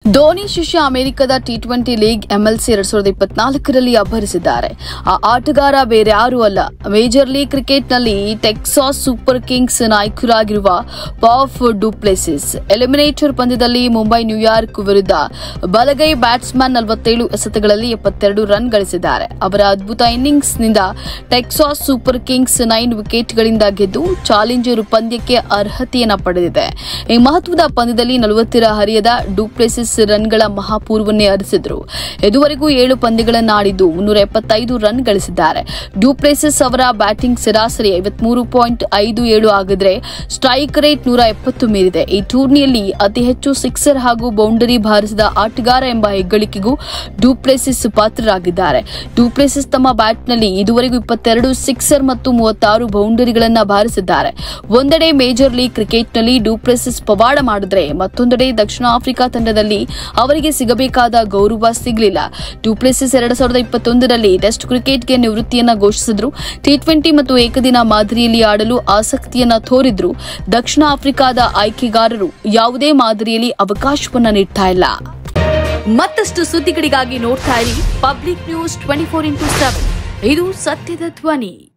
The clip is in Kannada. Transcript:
ಧೋನಿ ಶಿಷ್ಯ ಅಮೆರಿಕದ ಟಿ ಟ್ವೆಂಟಿ ಲೀಗ್ ಎಂಎಲ್ಸಿ ಎರಡ್ ಸಾವಿರದ ಇಪ್ಪತ್ನಾಲ್ಕರಲ್ಲಿ ಅಬ್ಬರಿಸಿದ್ದಾರೆ ಆ ಆಟಗಾರ ಬೇರೆ ಯಾರೂ ಅಲ್ಲ ಮೇಜರ್ ಲೀಗ್ ಕ್ರಿಕೆಟ್ನಲ್ಲಿ ಟೆಕ್ಸಾಸ್ ಸೂಪರ್ ಕಿಂಗ್ಸ್ ನಾಯಕರಾಗಿರುವ ಪಾಫ್ ಡುಪ್ಲೆಸಿಸ್ ಎಲಿಮಿನೇಟರ್ ಪಂದ್ಯದಲ್ಲಿ ಮುಂಬೈ ನ್ಯೂಯಾರ್ಕ್ ವಿರುದ್ಧ ಬಲಗೈ ಬ್ಯಾಟ್ಸ್ಮನ್ ನಲವತ್ತೇಳು ಎಸೆತಗಳಲ್ಲಿ ಎಪ್ಪತ್ತೆರಡು ರನ್ ಗಳಿಸಿದ್ದಾರೆ ಅವರ ಅದ್ಭುತ ಇನ್ನಿಂಗ್ಸ್ನಿಂದ ಟೆಕ್ಸಾಸ್ ಸೂಪರ್ ಕಿಂಗ್ಸ್ ನೈನ್ ವಿಕೆಟ್ಗಳಿಂದ ಗೆದ್ದು ಚಾಲೆಂಜರ್ ಪಂದ್ಯಕ್ಕೆ ಅರ್ಹತೆಯನ್ನ ಪಡೆದಿದೆ ಈ ಮಹತ್ವದ ಪಂದ್ಯದಲ್ಲಿ ನಲವತ್ತರ ಹರಿಯದ ಡುಪ್ಲೆಸಿಸ್ ರನ್ಗಳ ಮಹಾಪೂರ್ವನ್ನೇ ಹರಿಸಿದ್ರು ಇದುವರೆಗೂ ಏಳು ಪಂದ್ಯಗಳನ್ನು ಆಡಿದ್ದು ಮುನ್ನೂರ ಎಪ್ಪತ್ತೈದು ರನ್ ಗಳಿಸಿದ್ದಾರೆ ಡುಪ್ಲೆಸಿಸ್ ಅವರ ಬ್ಯಾಟಿಂಗ್ ಸರಾಸರಿ ಐವತ್ಮೂರು ಪಾಯಿಂಟ್ ಐದು ಏಳು ಆಗಿದ್ರೆ ಸ್ಟ್ರೈಕ್ ರೇಟ್ ನೂರ ಎಪ್ಪತ್ತು ಮೀರಿದೆ ಈ ಟೂರ್ನಿಯಲ್ಲಿ ಅತಿ ಹೆಚ್ಚು ಸಿಕ್ಸರ್ ಹಾಗೂ ಬೌಂಡರಿ ಬಾರಿಸಿದ ಆಟಗಾರ ಎಂಬ ಹೆಗ್ಗಳಿಕೆಗೂ ಡುಪ್ಲೆಸಿಸ್ ಪಾತ್ರರಾಗಿದ್ದಾರೆ ಡುಪ್ಲೆಸಿಸ್ ತಮ್ಮ ಬ್ಯಾಟ್ನಲ್ಲಿ ಇದುವರೆಗೂ ಇಪ್ಪತ್ತೆರಡು ಸಿಕ್ಸರ್ ಮತ್ತು ಮೂವತ್ತಾರು ಬೌಂಡರಿಗಳನ್ನು ಬಾರಿಸಿದ್ದಾರೆ ಒಂದೆಡೆ ಮೇಜರ್ ಲೀಗ್ ಕ್ರಿಕೆಟ್ನಲ್ಲಿ ಡುಪ್ಲೆಸಿಸ್ ಪವಾಡ ಮಾಡಿದ್ರೆ ಮತ್ತೊಂದೆಡೆ ದಕ್ಷಿಣ ಆಫ್ರಿಕಾ ತಂಡದಲ್ಲಿ ಅವರಿಗೆ ಸಿಗಬೇಕಾದ ಗೌರವ ಸಿಗಲಿಲ್ಲ ಡುಪ್ಲೆಸಿಸ್ ಎರಡ್ ಸಾವಿರದ ಇಪ್ಪತ್ತೊಂದರಲ್ಲಿ ಟೆಸ್ಟ್ ಕ್ರಿಕೆಟ್ಗೆ ನಿವೃತ್ತಿಯನ್ನ ಘೋಷಿಸಿದ್ರು ಟಿ ಟ್ವೆಂಟಿ ಮತ್ತು ಏಕದಿನ ಮಾದರಿಯಲ್ಲಿ ಆಡಲು ಆಸಕ್ತಿಯನ್ನ ತೋರಿದ್ರು ದಕ್ಷಿಣ ಆಫ್ರಿಕಾದ ಆಯ್ಕೆಗಾರರು ಯಾವುದೇ ಮಾದರಿಯಲ್ಲಿ ಅವಕಾಶವನ್ನ ನೀಡ್ತಾ ಇಲ್ಲ ಮತ್ತಷ್ಟು ಸುದ್ದಿಗಳಿಗಾಗಿ ನೋಡ್ತಾ ಇರಿ public news twenty four into seven ಇದು ಸತ್ಯದ ಧ್ವನಿ